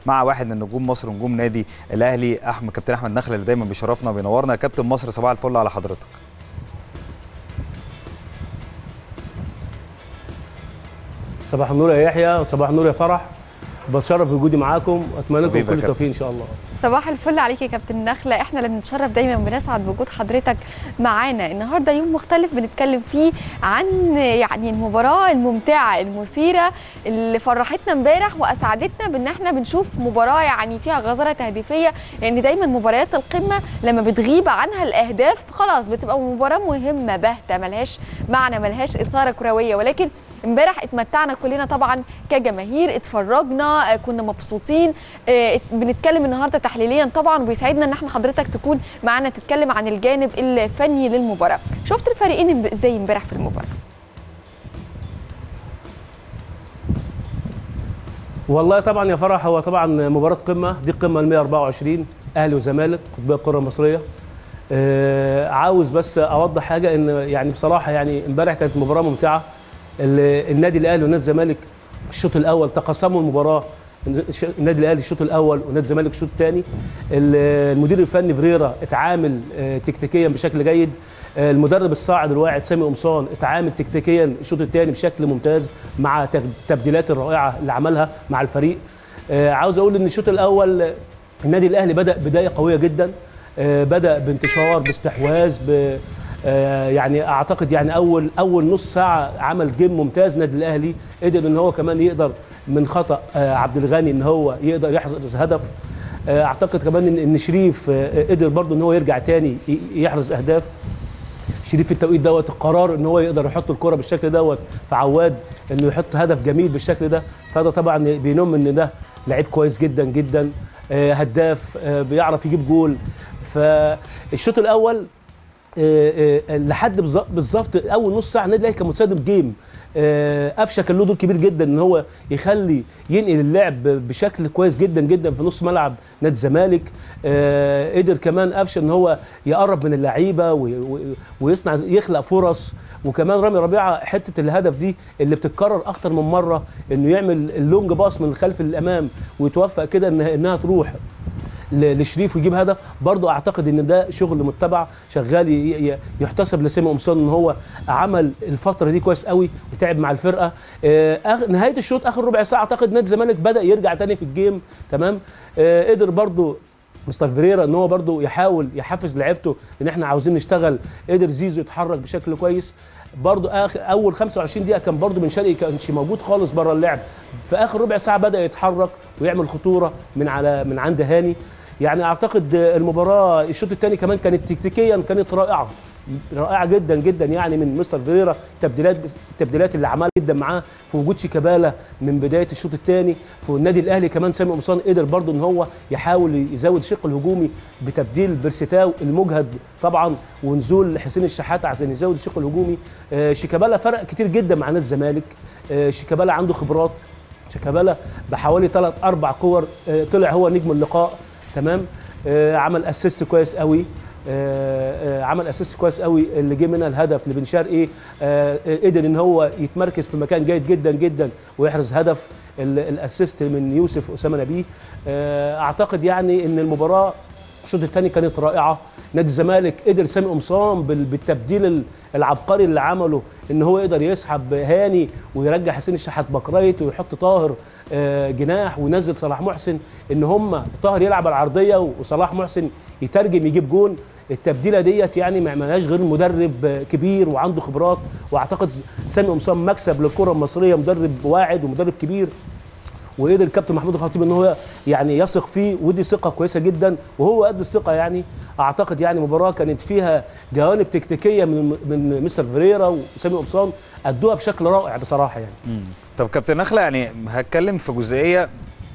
مع واحد من نجوم مصر ونجوم نادي الاهلي احمد كابتن احمد نخله اللي دايما بيشرفنا وبينورنا كابتن مصر صباح الفل على حضرتك صباح النور يا يحيى وصباح النور يا فرح بتشرف بوجودي معاكم واتمنى لكم حبيبي يا كل كابتن. التوفيق ان شاء الله صباح الفل عليك يا كابتن نخلة احنا اللي بنتشرف دايما بنسعد بوجود حضرتك معانا النهارده يوم مختلف بنتكلم فيه عن يعني المباراة الممتعة المثيرة اللي فرحتنا امبارح واسعدتنا بان احنا بنشوف مباراة يعني فيها غزارة تهديفية لان دايما مباريات القمة لما بتغيب عنها الاهداف خلاص بتبقى مباراة مهمة باهتة ملهاش معنى ملهاش اثارة كروية ولكن امبارح اتمتعنا كلنا طبعا كجماهير اتفرجنا آه، كنا مبسوطين آه، ات- بنتكلم النهارده تحليليا طبعا ويسعدنا ان احنا حضرتك تكون معانا تتكلم عن الجانب الفني للمباراه شفت الفريقين امب- ازاي امبارح في المباراه والله طبعا يا فرح هو طبعا مباراه قمه دي القمه ال 124 اهلي وزمالك قطبيه الكره المصريه آه عاوز بس اوضح حاجه ان يعني بصراحه يعني امبارح كانت مباراه ممتعه ال- النادي الاهلي والنادي الزمالك الشوط الاول تقاسموا المباراه الش- النادي الاهلي الشوط الاول ونادي الزمالك الشوط الثاني المدير الفني فريرا اتعامل آه، تكتيكيا بشكل جيد آه، المدرب الصاعد الواعد سامي قمصان اتعامل تكتيكيا الشوط الثاني بشكل ممتاز مع تب- التبديلات الرائعه اللي عملها مع الفريق آه، عاوز اقول ان الشوط الاول آه، النادي الاهلي بدا بدايه قويه جدا آه، بدا بانتشار باستحواذ ب آه، يعني اعتقد يعني اول اول نص ساعه عمل جيم ممتاز النادي الاهلي قدر ان هو كمان يقدر من خطا آه، عبد الغني ان هو يقدر يحرز هدف آه، اعتقد كمان ان إن شريف آه، قدر برضه ان هو يرجع تاني ي- يحرز اهداف شريف في التوقيت دوت القرار ان هو يقدر يحط الكره بالشكل دوت في عواد انه يحط هدف جميل بالشكل ده فده طبعا بينم ان ده لعيب كويس جدا جدا آه، هداف آه، بيعرف يجيب جول فالشوط الاول آه، آه، لحد بالظ- بالظبط اول نص ساعه النادي الاهلي كان متصدر جيم آه، قفشه كان له دور كبير جدا ان هو يخلي ينقل اللعب بشكل كويس جدا جدا في نص ملعب نادي الزمالك آه، قدر كمان قفشه ان هو يقرب من اللعيبه وي- وي- ويصنع يخلق فرص وكمان رامي ربيعه حته الهدف دي اللي بتتكرر اكتر من مره انه يعمل اللونج باص من الخلف للامام ويتوفق كده انها انها تروح ل- لشريف ويجيب هدف برضو اعتقد ان ده شغل متبع شغال ي- ي- يحتسب لسامي قمصان ان هو عمل الفتره دي كويس قوي وتعب مع الفرقه آه، آخ- نهايه الشوط اخر ربع ساعه اعتقد نادي الزمالك بدا يرجع تاني في الجيم تمام آه، قدر برضو مستر فيريرا ان هو برضو يحاول يحفز لعيبته ان احنا عاوزين نشتغل قدر زيزو يتحرك بشكل كويس برضو اخر اول 25 دقيقه كان برضو بن شرقي كانش موجود خالص بره اللعب في اخر ربع ساعه بدا يتحرك ويعمل خطوره من على من عند هاني يعني اعتقد المباراه الشوط الثاني كمان كانت تكتيكيا كانت رائعه رائعه جدا جدا يعني من مستر فيريرا تبديلات التبديلات اللي عملها جدا معاه في وجود شيكابالا من بدايه الشوط الثاني في النادي الاهلي كمان سامي قمصان قدر برضه ان هو يحاول يزود الشق الهجومي بتبديل بيرسيتاو المجهد طبعا ونزول حسين الشحات عشان يزود الشق الهجومي آه، شيكابالا فرق كتير جدا مع نادي الزمالك آه، شيكابالا عنده خبرات شيكابالا بحوالي ثلاث اربع كور آه، طلع هو نجم اللقاء تمام آه، عمل اسيست كويس قوي آه، آه، عمل اسيست كويس قوي اللي جه منها الهدف لبن شرقي آه، آه، قدر ان هو يتمركز في مكان جيد جدا جدا ويحرز هدف ال- الاسيست من يوسف اسامه نبيه آه، اعتقد يعني ان المباراه الشوط الثاني كانت رائعه نادي الزمالك قدر سامي قمصان بال- بالتبديل ال- العبقري اللي عمله ان هو يقدر يسحب هاني ويرجع حسين الشحات باكرايت ويحط طاهر آه، جناح وينزل صلاح محسن ان هم طاهر يلعب على العرضيه وصلاح محسن يترجم يجيب جون التبديله ديت يعني ما عملهاش غير مدرب آه، كبير وعنده خبرات واعتقد سامي قمصان مكسب للكره المصريه مدرب واعد ومدرب كبير وقدر الكابتن محمود الخطيب ان هو يعني يثق فيه ودي ثقه كويسه جدا وهو قد الثقه يعني اعتقد يعني مباراه كانت فيها جوانب تكتيكيه من من مستر فيريرا وسامي قمصان ادوها بشكل رائع بصراحه يعني مم. طب كابتن نخله يعني هتكلم في جزئيه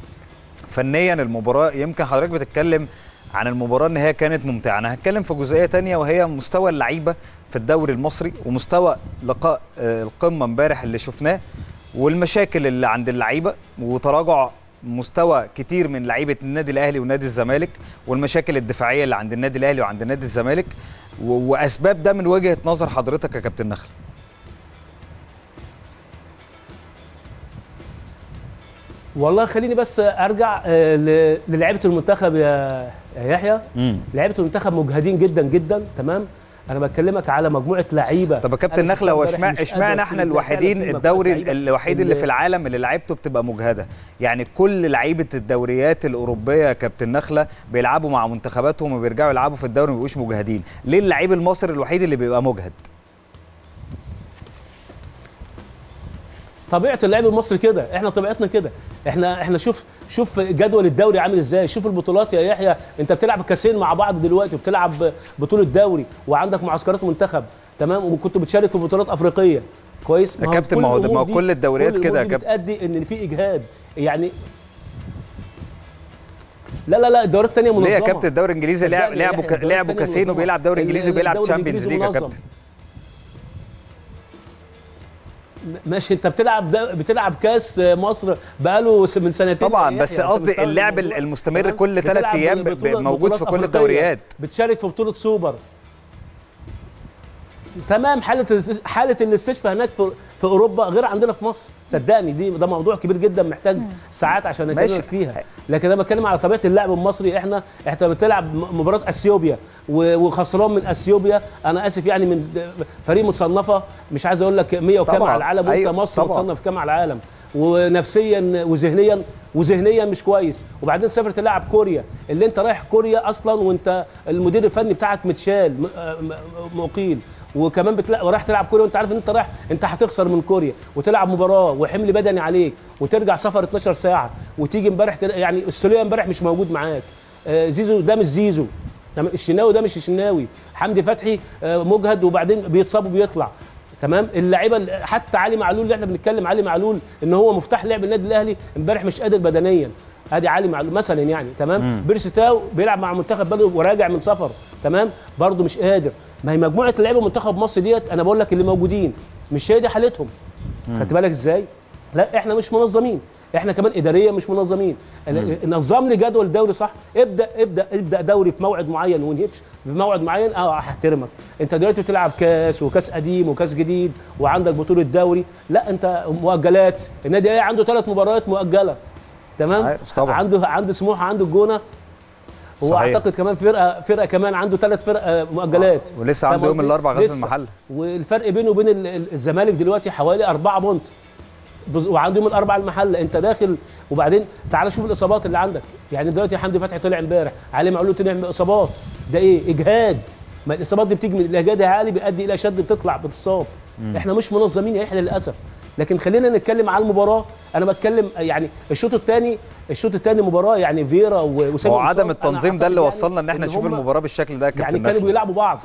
فنيا المباراه يمكن حضرتك بتتكلم عن المباراه ان هي كانت ممتعه انا هتكلم في جزئيه تانية وهي مستوى اللعيبه في الدوري المصري ومستوى لقاء آه، القمه امبارح اللي شفناه والمشاكل اللي عند اللعيبه وتراجع مستوى كتير من لعيبه النادي الاهلي ونادي الزمالك والمشاكل الدفاعيه اللي عند النادي الاهلي وعند نادي الزمالك و- واسباب ده من وجهه نظر حضرتك يا كابتن نخله والله خليني بس ارجع آه، ل- للعيبه المنتخب يا يا يحيى مم. لعيبه المنتخب مجهدين جدا جدا تمام انا بكلمك على مجموعه لعيبه طب يا كابتن أنا نخله هو شفتها امبارح اشمعنى مش اشمعنى قادرة احنا أفتكر الوحيدين فعلاً في الدوري مجموعة لعيبة الوحيد اللي في اللي- العالم اللي لعيبته بتبقى مجهده يعني كل لعيبه الدوريات الاوروبيه يا كابتن نخله بيلعبوا مع منتخباتهم وبيرجعوا يلعبوا في الدوري ما بيبقوش مجهدين ليه اللعيب المصري الوحيد اللي بيبقى مجهد طبيعه اللعيب المصري كده احنا طبيعتنا كده احنا احنا شوف شوف جدول الدوري عامل ازاي شوف البطولات يا يحيى انت بتلعب كاسين مع بعض دلوقتي وبتلعب بطوله دوري وعندك معسكرات منتخب تمام وكنت بتشارك في بطولات افريقيه كويس يا هو كابتن، كل ما هو- الأمور ما هو دي- كل الدوريات كل كده الأمور يا دي كابتن. بتأدي ان في اجهاد يعني لا لا لا الدوريات الثانيه منظمه ليه يا كابتن الدوري الانجليزي لعب صدقني يا لعبوا يحيى، ك- لعبوا الدوري كاسين التاني وبيلعب دوري منظم. انجليزي وبيلعب الدوري تشامبيونز الإنجليزي ليج يا منظم. كابتن ماشي انت بتلعب ده بتلعب كاس مصر بقاله س- من سنتين طبعا يا بس يحيى، انت قصدي مستوعب اللعب الموضوع؟ المستمر تمام؟ كل ثلاث بتلعب ايام ب- ب- بطولة- موجود في بطولات كل أفريقية. الدوريات بتشارك في بطوله سوبر تمام حاله حاله الاستشفاء هناك في في اوروبا غير عندنا في مصر صدقني دي ده موضوع كبير جدا محتاج ساعات عشان ماشي. نتكلم فيها لكن انا بتكلم على طبيعه اللاعب المصري احنا احنا بتلعب م- مباراه اثيوبيا و- وخسران من اثيوبيا انا اسف يعني من فريق متصنفه مش عايز اقول لك 100 وكام طبعاً. على العالم وانت أيوة، مصر طبعاً. متصنف كام على العالم ونفسيا وذهنيا وذهنيا مش كويس وبعدين تسافر تلعب كوريا اللي انت رايح كوريا اصلا وانت المدير الفني بتاعك متشال م- آه م- مقيل وكمان بتلاقي ورايح تلعب كوريا وانت عارف ان انت رايح انت هتخسر من كوريا وتلعب مباراه وحمل بدني عليك وترجع سفر 12 ساعه وتيجي امبارح تل- يعني السوليه امبارح مش موجود معاك آه زيزو ده مش زيزو تمام؟ الشناوي ده مش الشناوي حمدي فتحي آه مجهد وبعدين بيتصاب وبيطلع تمام اللعيبه ال- حتى علي معلول اللي احنا بنتكلم علي معلول ان هو مفتاح لعب النادي الاهلي امبارح مش قادر بدنيا ادي علي معلول مثلا يعني تمام بيرسي تاو بيلعب مع منتخب بلده وراجع من سفر تمام برده مش قادر ما هي مجموعه لعيبه منتخب مصر ديت انا بقول لك اللي موجودين مش هي دي حالتهم خدت بالك ازاي لا احنا مش منظمين احنا كمان اداريا مش منظمين أنا- نظم لي جدول الدوري صح ابدا ابدا ابدا دوري في موعد معين وانهيش في موعد معين اه هحترمك انت دلوقتي بتلعب كاس وكاس قديم وكاس جديد وعندك بطوله دوري لا انت مؤجلات النادي الاهلي عنده ثلاث مباريات مؤجله تمام عارف طبعا. عنده عنده سموحه عنده الجونه صحيح. واعتقد كمان فرقه فرقه كمان عنده ثلاث فرق آه، مؤجلات ولسه فاهم عنده يوم قصدي؟ الاربعاء غزل لسه. المحله والفرق بينه وبين ال- ال- الزمالك دلوقتي حوالي أربعة بونت بز- وعنده يوم الاربعاء المحله انت داخل وبعدين تعال شوف الاصابات اللي عندك يعني دلوقتي حمدي فتحي طلع امبارح علي معلول طلع باصابات ده ايه اجهاد ما الاصابات دي بتيجي من الاجهاد العالي بيؤدي الى شد بتطلع بتصاب احنا مش منظمين يا احنا للاسف لكن خلينا نتكلم على المباراه انا بتكلم يعني الشوط الثاني الشوط الثاني مباراه يعني فيرا و- وسامي هو عدم قمصان، أنا التنظيم ده اللي أعتقد وصلنا ان احنا نشوف هم المباراه بالشكل ده يا يعني كابتن كانوا نخله بيلعبوا بعض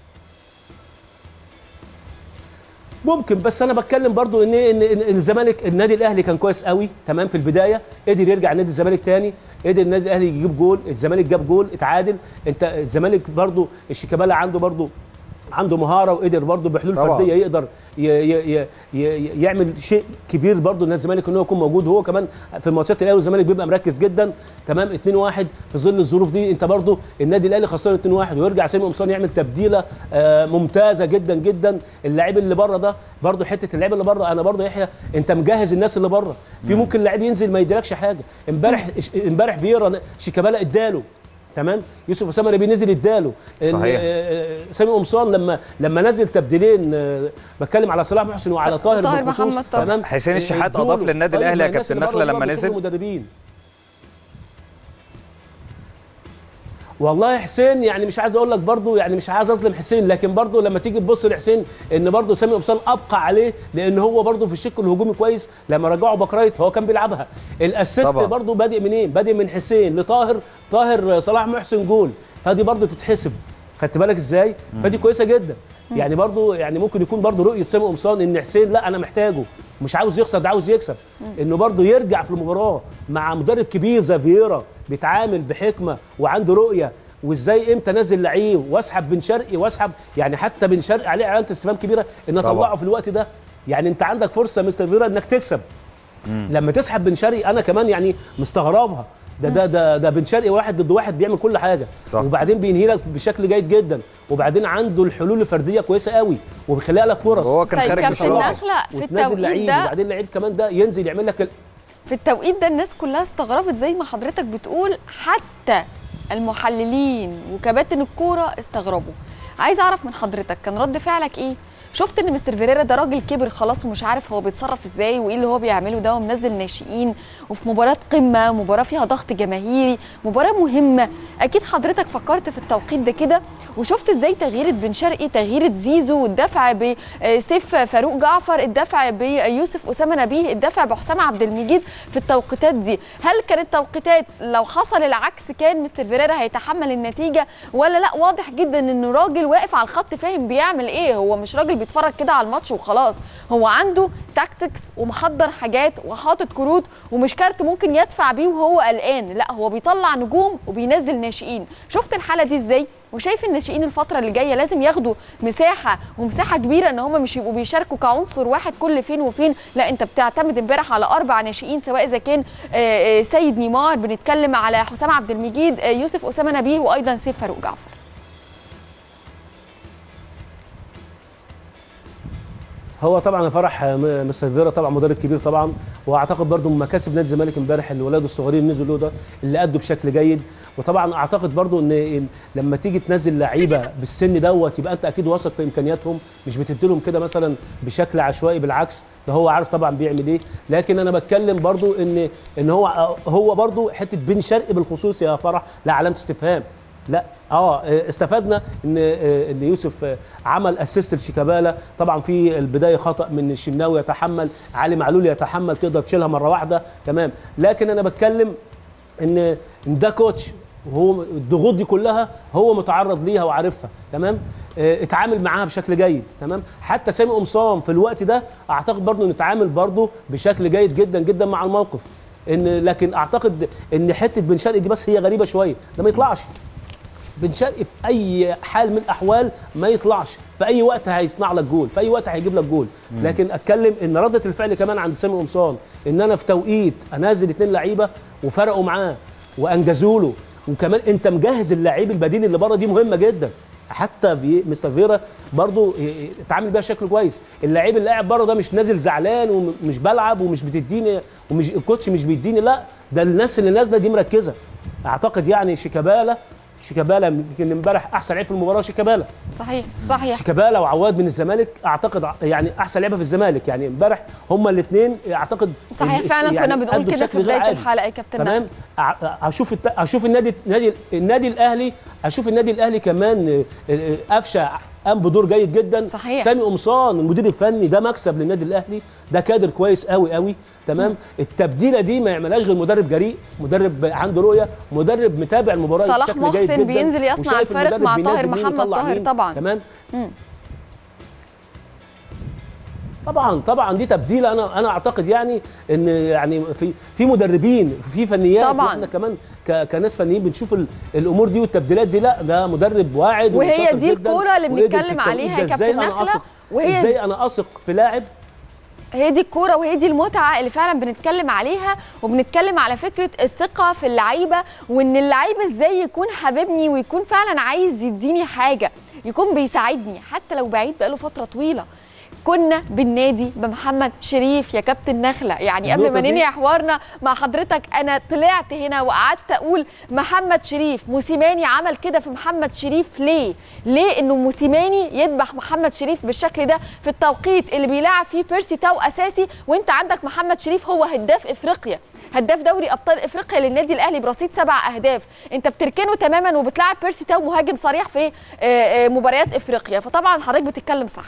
ممكن بس انا بتكلم برضو ان ان إن الزمالك النادي الاهلي كان كويس قوي تمام في البدايه قدر يرجع نادي الزمالك تاني قدر النادي الاهلي يجيب جول الزمالك جاب جول اتعادل انت الزمالك برضو الشيكابالا عنده برضو عنده مهاره وقدر برضه بحلول طبعاً. فرديه يقدر ي ي ي ي يعمل شيء كبير برضه ان الزمالك ان هو يكون موجود هو كمان في ماتشات الاهلي والزمالك بيبقى مركز جدا تمام 2-1 في ظل الظروف دي انت برضه النادي الاهلي خسران 2-1 ويرجع سامي قمصان يعمل تبديله آه ممتازه جدا جدا اللاعب اللي بره ده برضه حته اللاعب اللي بره انا برضه يحيى انت مجهز الناس اللي بره في ممكن لاعب ينزل ما يديلكش حاجه امبارح امبارح فييرا شيكابالا اداله تمام يوسف اسامه نبي نزل اداله ال- صحيح. آه، سامي قمصان لما لما نزل تبديلين آه، بتكلم على صلاح محسن وعلى طاهر طاهر بالخصوص، محمد طاهر. تمام؟ حسين الشحات ادوله. أضاف للنادي طيب، الأهلي يا ما الناس كابتن اللي نخلة بره لما دول نزل. بيكونوا مدربين والله حسين يعني مش عايز اقول لك برضو يعني مش عايز اظلم حسين لكن برضو لما تيجي تبص لحسين ان برضو سامي قمصان ابقى عليه لان هو برضو في الشق الهجومي كويس لما رجعوا باكرايت هو كان بيلعبها الاسيست طبعا. برضو بادئ منين بادئ من حسين لطاهر طاهر صلاح محسن جول فدي برضو تتحسب خدت بالك ازاي فدي كويسه جدا يعني برضو يعني ممكن يكون برضو رؤيه سامي قمصان ان حسين لا انا محتاجه مش عاوز يخسر ده عاوز يكسب انه برضو يرجع في المباراه مع مدرب كبير زي فييرا بيتعامل بحكمه وعنده رؤيه وازاي امتى نازل لعيب واسحب بن شرقي واسحب يعني حتى بن شرقي عليه علامه استفهام كبيره ان طبعا. اطلعه في الوقت ده يعني انت عندك فرصه مستر فييرا انك تكسب لما تسحب بن شرقي انا كمان يعني مستغربها ده ده ده ده بن شرقي واحد ضد واحد بيعمل كل حاجه صح. وبعدين بينهي لك بشكل جيد جدا وبعدين عنده الحلول الفرديه كويسه قوي وبيخلق لك فرص وهو كان طيب خارج كابتن بشراكه نخلة في وتنزل التوقيت لعيب ده وبعدين لعيب كمان ده ينزل يعمل لك ال- في التوقيت ده الناس كلها استغربت زي ما حضرتك بتقول حتى المحللين وكباتن الكوره استغربوا عايز اعرف من حضرتك كان رد فعلك ايه شفت ان مستر فيريرا ده راجل كبر خلاص ومش عارف هو بيتصرف ازاي وايه اللي هو بيعمله ده ومنزل ناشئين وفي مباراه قمه مباراه فيها ضغط جماهيري مباراه مهمه اكيد حضرتك فكرت في التوقيت ده كده وشفت ازاي تغيير بن شرقي تغيير زيزو والدفع بسيف فاروق جعفر الدفع بيوسف اسامه نبيه الدفع بحسام عبد المجيد في التوقيتات دي هل كانت توقيتات لو حصل العكس كان مستر فيريرا هيتحمل النتيجه ولا لا واضح جدا انه راجل واقف على الخط فاهم بيعمل ايه هو مش راجل بيتفرج كده على الماتش وخلاص هو عنده تاكتكس ومحضر حاجات وحاطط كروت ومش كارت ممكن يدفع بيه وهو قلقان لا هو بيطلع نجوم وبينزل ناشئين شفت الحاله دي ازاي وشايف الناشئين الفتره اللي جايه لازم ياخدوا مساحه ومساحه كبيره ان هم مش يبقوا بيشاركوا كعنصر واحد كل فين وفين لا انت بتعتمد امبارح على اربع ناشئين سواء اذا كان سيد نيمار بنتكلم على حسام عبد المجيد يوسف اسامه نبيه وايضا سيف فاروق جعفر هو طبعا فرح مستر فيرا طبعا مدرب كبير طبعا واعتقد برضو من مكاسب نادي الزمالك امبارح الولاد الصغيرين نزلوا له ده اللي ادوا بشكل جيد وطبعا اعتقد برضو ان لما تيجي تنزل لعيبه بالسن دوت يبقى انت اكيد واثق في امكانياتهم مش بتدي لهم كده مثلا بشكل عشوائي بالعكس ده هو عارف طبعا بيعمل ايه لكن انا بتكلم برضو ان ان هو هو برضو حته بن شرقي بالخصوص يا فرح لا علامه استفهام لا اه استفدنا ان ان يوسف عمل اسيست لشيكابالا طبعا في البدايه خطا من الشناوي يتحمل علي معلول يتحمل تقدر تشيلها مره واحده تمام لكن انا بتكلم ان ان ده كوتش وهو الضغوط دي كلها هو متعرض ليها وعارفها تمام اه اتعامل معاها بشكل جيد تمام حتى سامي قمصان في الوقت ده اعتقد برضه نتعامل برضه بشكل جيد جدا جدا مع الموقف ان لكن اعتقد ان حته بن شرقي دي بس هي غريبه شويه ده ما يطلعش بن شرقي في اي حال من الاحوال ما يطلعش في اي وقت هيصنع لك جول في اي وقت هيجيب لك جول لكن اتكلم ان رده الفعل كمان عند سامي قمصان ان انا في توقيت انزل اثنين لعيبه وفرقوا معاه وانجزوا له وكمان انت مجهز اللعيب البديل اللي بره دي مهمه جدا حتى مستر فيرا برضه اتعامل بيها بشكل كويس اللعيب اللي قاعد بره ده مش نازل زعلان ومش بلعب ومش بتديني ومش الكوتش مش بيديني لا ده الناس اللي نازله دي مركزه اعتقد يعني شيكابالا شيكابالا يمكن امبارح احسن لعيب في المباراه شيكابالا صحيح صحيح شيكابالا وعواد من الزمالك اعتقد يعني احسن لعيبه في الزمالك يعني امبارح هما الاثنين اعتقد صحيح فعلا يعني كنا بنقول كده في بدايه الحلقه يا كابتن تمام اشوف الت... اشوف النادي النادي النادي الاهلي اشوف النادي الاهلي كمان قفشه قام بدور جيد جدا صحيح. سامي قمصان المدير الفني ده مكسب للنادي الاهلي ده كادر كويس قوي قوي تمام التبديله دي ما يعملهاش غير مدرب جريء مدرب عنده رؤيه مدرب متابع المباراه صلاح بشكل محسن جيد جدا بينزل يصنع وشايف الفارق المدرب مع بينزل طاهر مين محمد ويطلع طاهر مين. طبعا تمام مم. طبعا طبعا دي تبديله انا انا اعتقد يعني ان يعني في في مدربين في فنيات طبعاً. واحنا كمان ك- كناس فنيين بنشوف ال- الامور دي والتبديلات دي لا ده مدرب واعد وهي وشاطر دي جداً الكورة اللي وقدر في بنتكلم التوقيت عليها يا ده إزاي كابتن أنا نخلة، أثق- وهي- ازاي انا اثق في لاعب هي دي الكوره وهي دي المتعه اللي فعلا بنتكلم عليها وبنتكلم على فكره الثقه في اللعيبه وان اللعيب ازاي يكون حاببني ويكون فعلا عايز يديني حاجه يكون بيساعدني حتى لو بعيد بقاله فتره طويله كنا بالنادي بمحمد شريف يا كابتن نخله يعني قبل ما النقطة دي- ننهي حوارنا مع حضرتك انا طلعت هنا وقعدت اقول محمد شريف موسيماني عمل كده في محمد شريف ليه ليه انه موسيماني يذبح محمد شريف بالشكل ده في التوقيت اللي بيلعب فيه بيرسي تاو اساسي وانت عندك محمد شريف هو هداف افريقيا هداف دوري ابطال افريقيا للنادي الاهلي برصيد سبع اهداف انت بتركنه تماما وبتلعب بيرسي تاو مهاجم صريح في آه، آه، مباريات افريقيا فطبعا حضرتك بتتكلم صح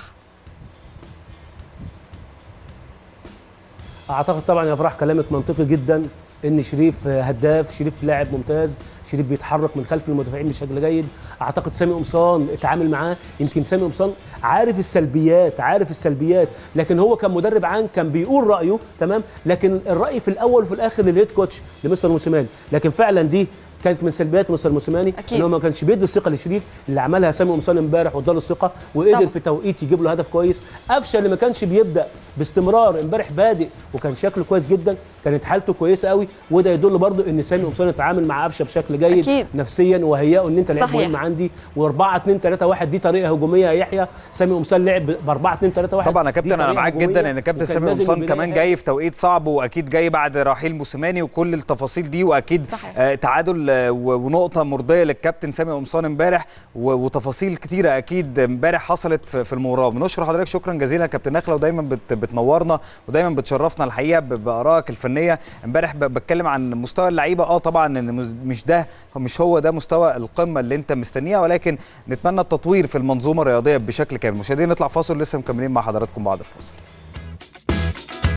اعتقد طبعا يا فرح كلامك منطقي جدا ان شريف هداف شريف لاعب ممتاز شريف بيتحرك من خلف المدافعين بشكل جيد اعتقد سامي قمصان اتعامل معاه يمكن سامي قمصان عارف السلبيات عارف السلبيات لكن هو كان مدرب عام كان بيقول رايه تمام لكن الراي في الاول وفي الاخر للهيد كوتش لمستر موسيماني لكن فعلا دي كانت من سلبيات مستر موسيماني أكيد. ان هو ما كانش بيدي الثقه لشريف اللي عملها سامي قمصان امبارح واداله الثقه وقدر طبعا. في توقيت يجيب له هدف كويس قفشه اللي ما كانش بيبدا باستمرار امبارح بادئ وكان شكله كويس جدا كانت حالته كويسه قوي وده يدل برضه ان سامي قمصان اتعامل مع قفشه بشكل جيد أكيد. نفسيا وهيئه ان انت لعيب صحيح. مهم عندي و4 2 3 1 دي طريقه هجوميه يا يحيى سامي قمصان لعب ب 4 2 3 1 طبعا يا دي كابتن انا طريقة معاك هجومية جدا ان كابتن وكان سامي لازم قمصان البداية كمان جاي في توقيت صعب واكيد جاي بعد رحيل موسيماني وكل التفاصيل دي واكيد صحيح. آه تعادل آه و- ونقطه مرضيه للكابتن سامي قمصان امبارح و- وتفاصيل كتيره اكيد امبارح حصلت في, في المباراه بنشكر حضرتك شكرا جزيلا يا كابتن نخله ودايما بت بتنورنا ودايما بتشرفنا الحقيقه ب- بارائك الفنيه امبارح ب- بتكلم عن مستوى اللعيبه اه طبعا ان مز- مش ده مش هو ده مستوى القمه اللي انت مستنيها ولكن نتمنى التطوير في المنظومه الرياضيه بشكل كامل مشاهدينا نطلع فاصل لسه مكملين مع حضراتكم بعد الفاصل